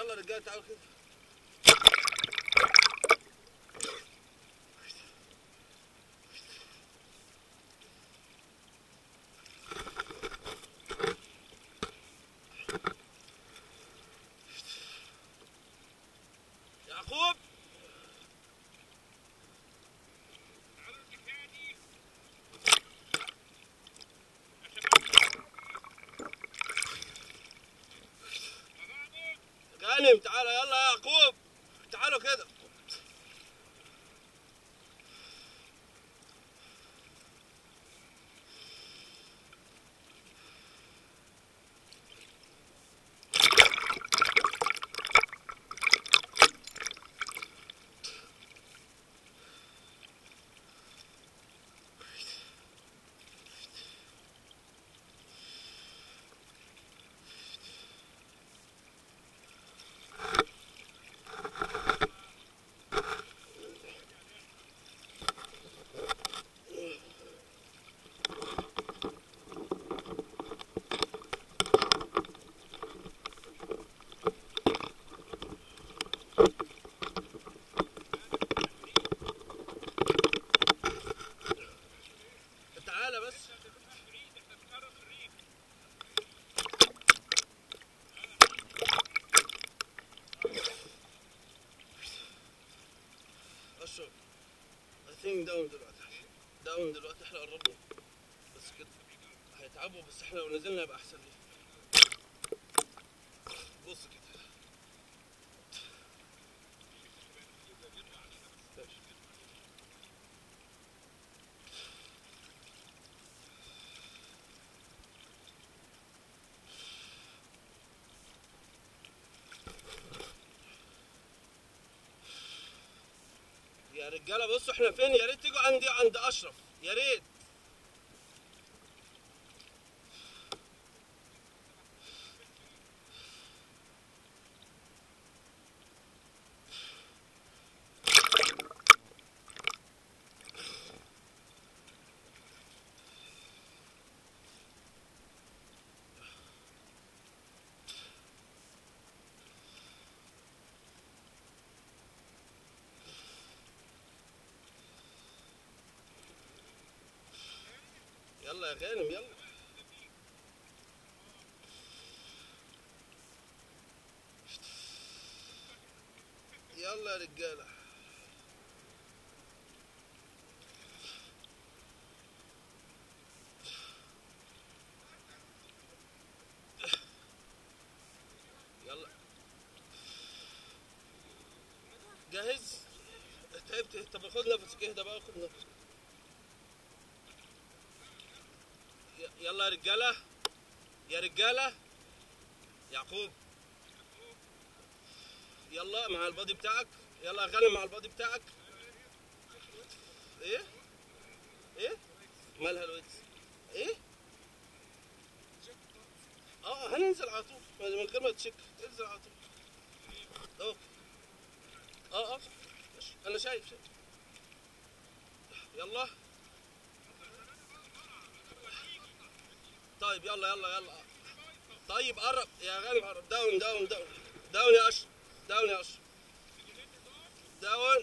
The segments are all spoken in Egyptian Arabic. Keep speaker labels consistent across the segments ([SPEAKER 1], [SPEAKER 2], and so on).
[SPEAKER 1] يلا رجاله تعالوا كده يعقوب غانم تعالى يلا يا يعقوب تعالوا كده تعالى بس اشرب I think داون دلوقتي داون دلوقتي احنا قربنا بس كده هيتعبوا بس احنا لو نزلنا يبقى احسن ليه بص كده ماشي. يا رجاله بصوا احنا فين يا ريت تيجوا عندي عند اشرف يا ريت يلا يا غانم يلا يلا يا رجاله يلا جاهز تعبت طب خد نفسك اهدى بقى خد نفسك ي- يلا يا رجاله يا رجاله يعقوب يلا مع البادي بتاعك يلا يا غانم مع البادي بتاعك ايه ايه مالها الويتس ايه اه هننزل على طول من غير ما تشك انزل على طول اوكي اه اه ماشي. انا شايف شايف يلا طيب يلا يلا يلا طيب قرب يا غالب قرب داون داون داون داون يا اشرف داون يا اشرف داون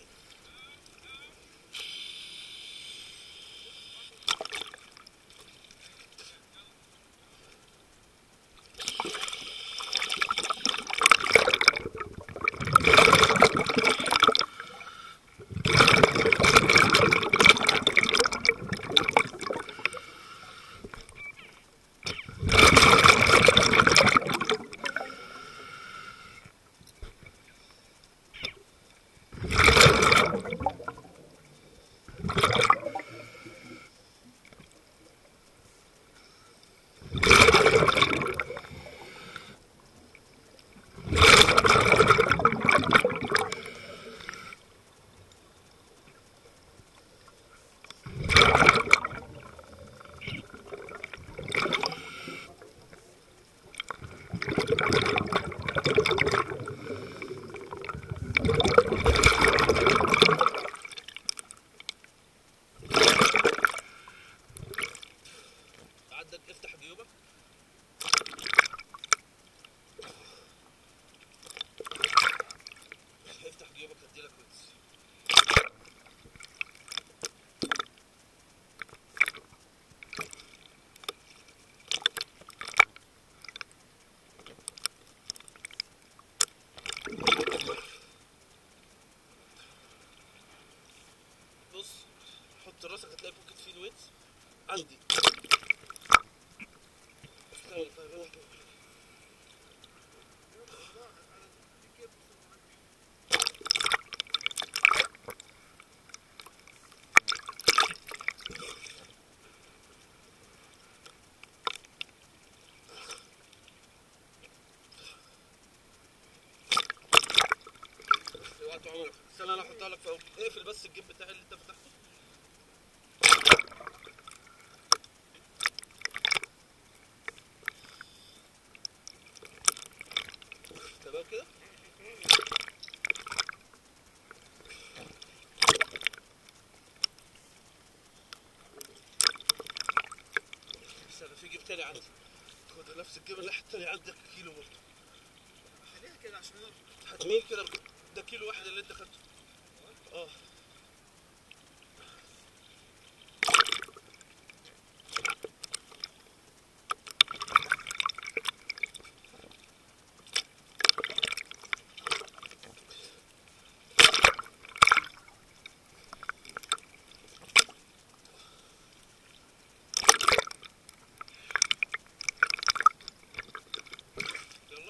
[SPEAKER 1] هتلاقي بوكيت فيه الويتس عندي استنى طيب انا وقت عمرك استنى انا احطها لك في أول. اقفل بس الجيب بتاعي اللي انت فتحته تمام كده استنى في جيب تاني عندي خد نفس الجيب الناحية التانية عندك كيلو برضه
[SPEAKER 2] خليها كده عشان نقدر
[SPEAKER 1] حتمين كده ده كيلو واحد اللي انت خدته اه يلا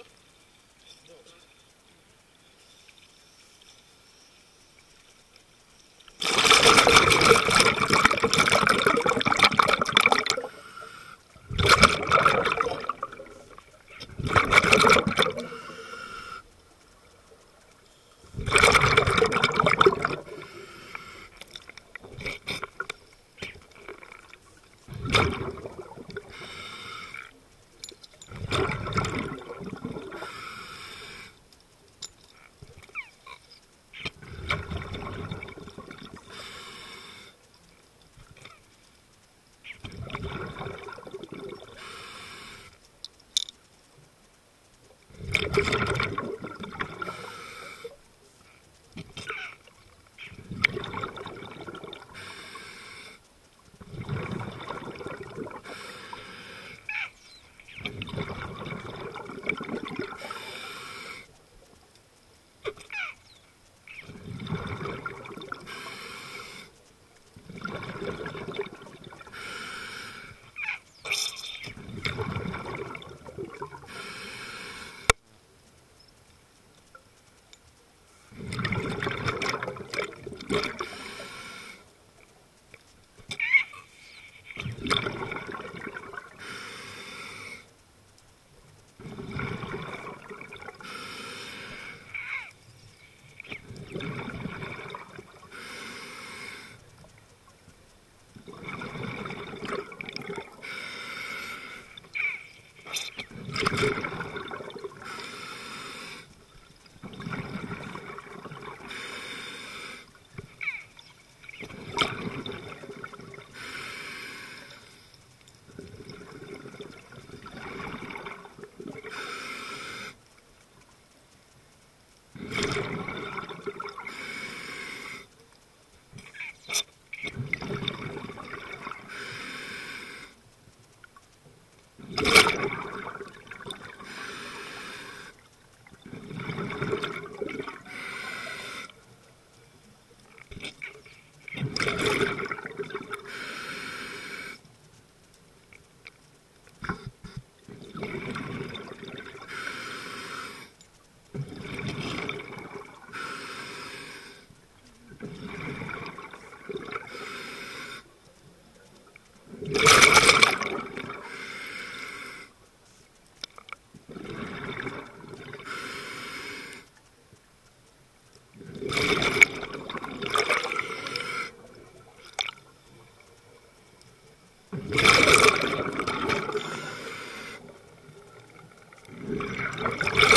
[SPEAKER 2] Thank you.